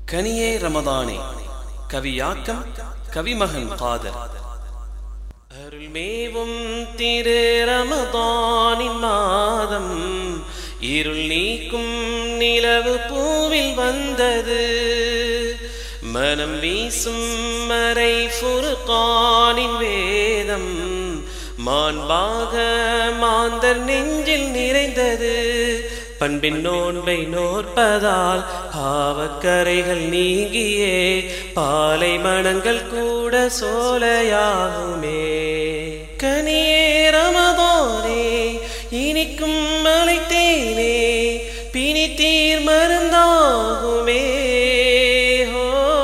கனியே ரமதானே கவியாக்கம் கவிமகன் காதர் அருள்மேவும் திரு ரமதானின் மாதம் இருள் நீக்கும் நிலவு பூவில் வந்தது மனம் வீசும் மறை ஃபுர்கானின் வேதம் மாண்பாக மாந்தர் நெஞ்சில் நிறைந்தது பண்பின் நோன்பை நோற்பதால் பாவக்கரைகள் நீங்கியே பாலை மணங்கள் கூட சோலையாகுமே கனியே ரமதோனே இனிக்கும் மலைத்தேனே பிணி தீர் மருந்தாகுமே ஹோ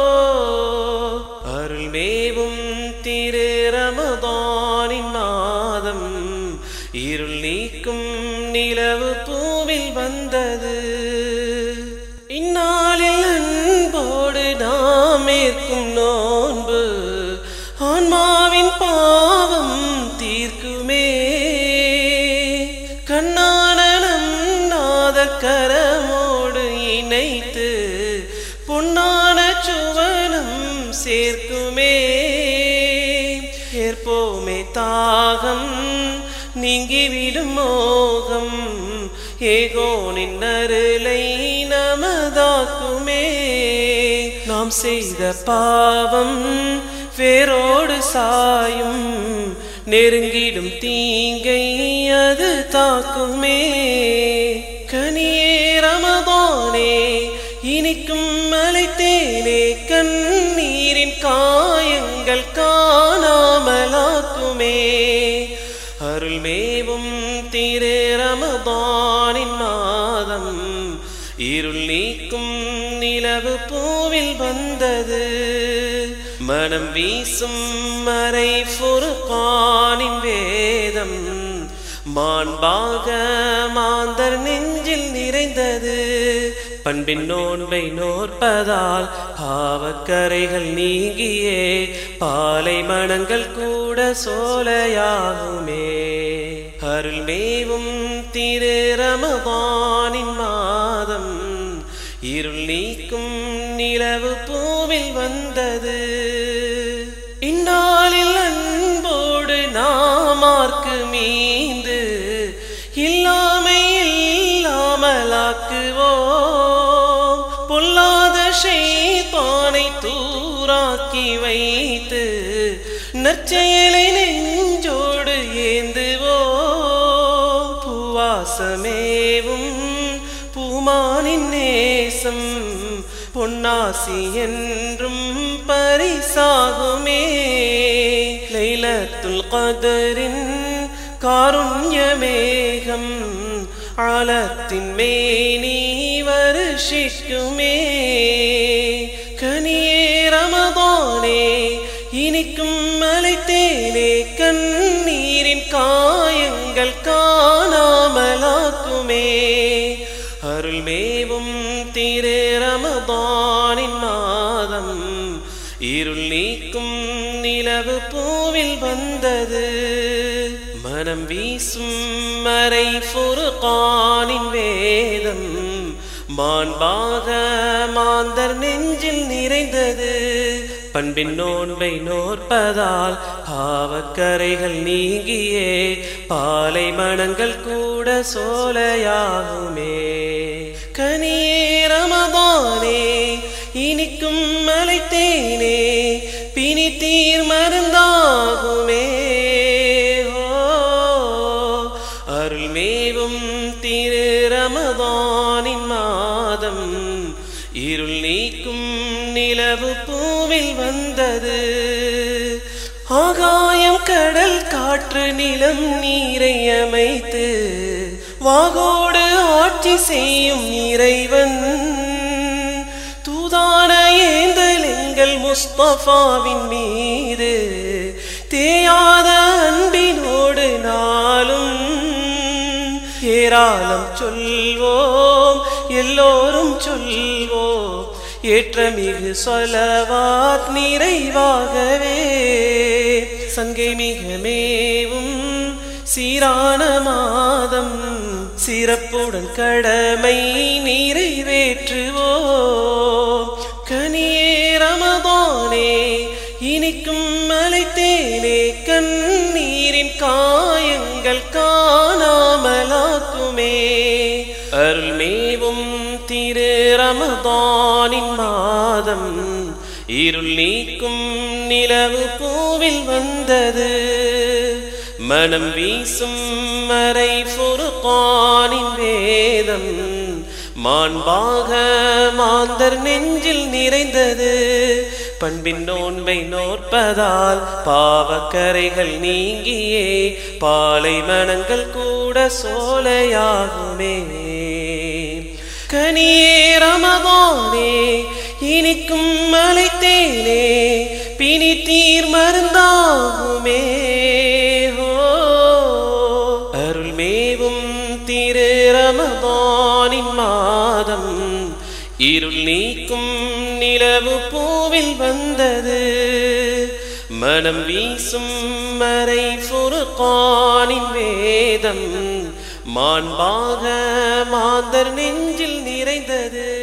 அருள்மேவும் திரு ரமதானின் மாதம் இருள் நீக்கும் நிலவு பூவில் வந்தது இந்நாளில் அன்போடு நாம் ஏற்கும் நோன்பு ஆன்மாவின் பாவம் தீர்க்குமே கண்ணான நம் நாதர் கரமோடு இணைத்து பொன்னான சுவனம் சேர்க்குமே ஏற்போமே தாகம் நீங்கிவிடும் மோகம் ஏகோனின் அருளை நமதாக்குமே நாம் செய்த பாவம் வேரோடு சாயும் நெருங்கிடும் தீங்கை அது தாக்குமே கனியே ரமதானே இனிக்கும் மலைத்தேனே கண்ணீரின் காயங்கள் காணாமலாக்குமே அருள்மேவும் திரு ரமதானின் மாதம் இருள் நீக்கும் நிலவு பூவில் வந்தது மனம் வீசும் மறை ஃபுர்கானின் வேதம் மாண்பாக மாந்தர் நெஞ்சில் நிறைந்தது பண்பின் நோன்பை நோற்பதால் பாவக்கரைகள் நீங்கியே பாலை மணங்கள் கூட சோலையாகுமே அருள்மேவும் திரு ரமதானின் மாதம் இருள் நீக்கும் நிலவு பூவில் வந்தது இந்நாளில் அன்போடு நாமார்க்கு மீந்து இல்லாமை இல்லாமலாக்குவோம் பொல்லாத ஷைத்தானை தூராக்கி வைத்து நற்செயலை நெஞ்சோடு ஏந்துவோம் பூவாசமேவும் பூமானின் நேசம் பொன்னாசி என்றும் பரிசாகுமே லைலத்துல் கதரின் காருண்யமேகம் ஆலத்தின் மேனி வருஷிக்குமே கனியே ரமதானே இனிக்கும் மலைத்தேனே கண்ணீரின் காயங்கள் காணாமலாக்குமே அருள்மேவும் திரு ரமதானின் மாதம் இருள் நீக்கும் நிலவு பூவில் வந்தது மனம் வீசும் மறை ஃபுர்கானின் வேதம் மாண்பாக மாந்தர் நெஞ்சில் நிறைந்தது பண்பின் நோன்பை நோற்பதால் பாவக்கரைகள் நீங்கியே பாலை மணங்கள் கூட சோலையாகுமே கனியே ரமதானே இனிக்கும் மலைத்தேனே பிணி தீர் மருந்தாகுமே ஓ அருள்மேவும் திரு ரமதானின் மாதம் இருள் நீக்கும் நிலவு பூவில் வந்தது ஆகாயம் கடல் காற்று நிலம் நீரை அமைத்து வாகோடு ஆட்சி செய்யும் இறைவன் தூதான ஏந்தல் எங்கள் முஸ்தபாவின் மீது தேயாத அன்பினோடு நாளும் ஏராளம் சொல்வோம் எல்லோரும் சொல்வோம் ஏற்றமிகு சொலவாத் நிறைவாகவே சங்கை மிக மேவும் சீரான மாதம் சிறப்புடன் கடமை நிறைவேற்றுவோம் கனியே ரமதானே இனிக்கும் மலைத்தேனே கண்ணீரின் காயங்கள் காணாமலாக்குமே அருள்மேவும் திரு ரமதானின் மாதம் இருள் நீக்கும் நிலவு பூவில் வந்தது மனம் வீசும் மறை ஃபுர்கானின் வேதம் மாண்பாக மாந்தர் நெஞ்சில் நிறைந்தது பண்பின் நோன்பை நோற்பதால் பாவக்கரைகள் நீங்கியே பாலை மனங்கள் கூட சோலையாகுமே கனியே ரமதானே இனிக்கும் மலைத்தேனே பிணி தீர் மருந்தாகுமே ஹோ அருள்மேவும் திரு ரமதானின் மாதம் இருள் நீக்கும் நிலவு பூவில் வந்தது மனம் வீசும் மறை ஃபுர்கானின் வேதம் மாண்பாக மாந்தர் நெஞ்சில் நிறைந்தது